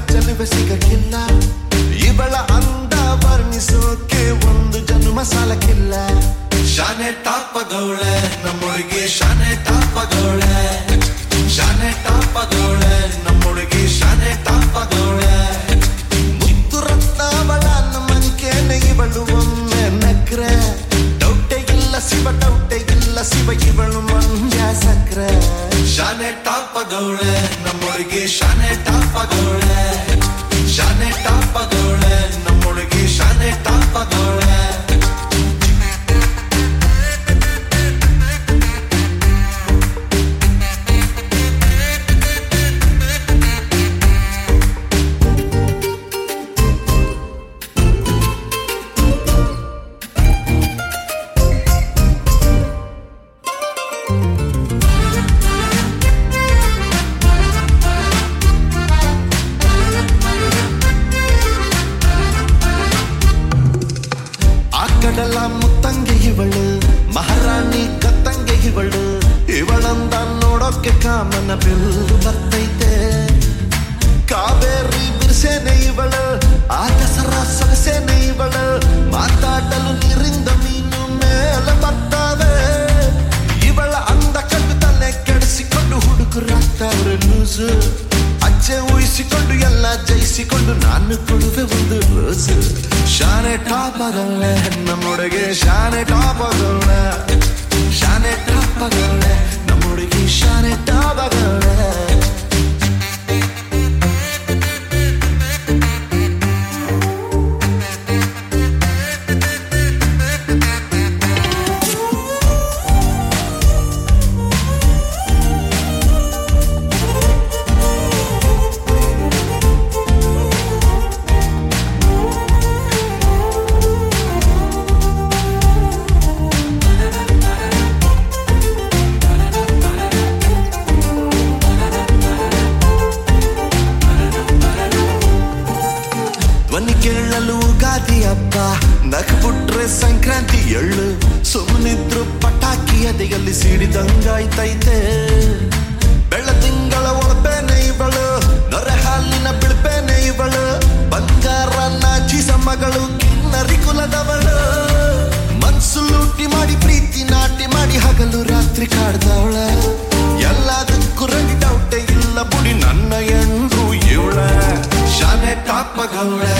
ಚೆಲುವೆ ಸಿಗಕ್ಕಿಲ್ಲ ಇವಳ ಅಂದ ವರ್ಣಿಸೋಕೆ ಒಂದು ಜನ್ಮ ಸಾಲಕ್ಕಿಲ್ಲ ಶಾನೆ ಟಾಪಗೌಳೆ ನಮ್ಮೊಳಗೆ ಶಾನೆ ಟಾಪಗೌಳೆ ಶಾನೆ ಟಾಪಗೌಳೆ ನಮ್ಮೊಳಗೆ ಶಾನೆ ಟಾಪಗೌಳೆ ಮುತ್ತು ರತ್ನಾವಳ ನಮ್ಮಂಕೇನೆ ಇವಳು ಒಮ್ಮೆ ನಕ್ರೆ ಡೌಟೆ ಇಲ್ಲ ಶಿವ ಡೌಟೆ ಇಲ್ಲ ಶಿವ ಇವಳು ಮಂಡ್ಯ ಸಕ್ರೆ ಶಾನೆ ಟಾಪಗೌಳೆ ನಮ್ಮೊಳಗೆ ಶಾನೆ ಟಾಪಗೌಳೆ ಶಾನೆ ಟಾಪಗೌಳೆ ನಮ್ಮೊಳಗೆ ಶಾನೆ ಟಾಪಗೌಳೆ ಆ ಕಡಲ ಮುತ್ತಂಗೆ ಇವಳು ಮಹಾರಾಣಿ ಕತ್ತಂಗೆ ಇವಳು ಇವಳಂದ ನೋಡೋಕೆ ಕಾಮನ ಬಿಲ್ಲು ಬರ್ತೈತೆ ಕಾವೇರಿ ಬಿರ್ಸೇನೆ ಇವಳು ಆ ದಸರ ಸೊಗಸೇನೆ ಇವಳು ಮಾತಾಡಲು ನೀರಿಂದ ಮೀನು ಮೇಲೆ ಬರ್ತಾವೆ ಇವಳ ಅಂದ ಕಂಡು ತಲೆ ಕೆಡಿಸಿಕೊಂಡು ಹುಡುಗರಾಗ್ತಾವ್ರೆ ಲೂಸು ಅಜ್ಜೆ ಊಹಿಸಿಕೊಂಡು ಎಲ್ಲ ಜಯಿಸಿಕೊಂಡು ನಾನು ಕೊಡುವೆ ಒಂದು ರೋಸು ಶಾನೆ ಟಾಪಗಳೇ ನಮ್ಮೊಳಗೆ ಶಾನೆ ಟಾಪಗಳೇ ಶಾನೆ ಟಾಪಗಳೇ ನಮ್ಮೊಳಗೆ ಶಾನೆ ಟಾಪಗಳೇ ಧ್ವನಿ ಕೇಳಲು ಗಾದಿ ಹಬ್ಬ ನಕ್ಬಿಟ್ರೆ ಸಂಕ್ರಾಂತಿ ಎಳ್ಳು ಸುಮ್ಮನಿದ್ರು ಪಟಾಕಿ ಎದೆಯಲ್ಲಿ ಸಿಡಿದಂಗಾಯ್ತೈತೆ ಬೆಳ್ಳ ತಿಂಗಳ ಒಳಪೇನೆ ಇವಳು ನೊರೆ ಹಾಲಿನ ಬಿಳ್ಪೇನೆ ಇವಳು ಬಂಗಾರ ನಾಚಿಸ ಮಗಳು ಕಿನ್ನರಿ ಕುಲದವಳು ಮನ್ಸು ಲೂಟಿ ಮಾಡಿ ಪ್ರೀತಿ ನಾಟಿ ಮಾಡಿ ಹಗಲು ರಾತ್ರಿ ಕಾಡ್ದವಳ ಎಲ್ಲದಕ್ಕೂ ರೆಡಿ ಡೌಟೆ ಇಲ್ಲ ಬುಡಿ ನನ್ನ ಎಂಡ್ರು ಇವಳ ಶಾನೆ ಟಾಪಗೌಳೆ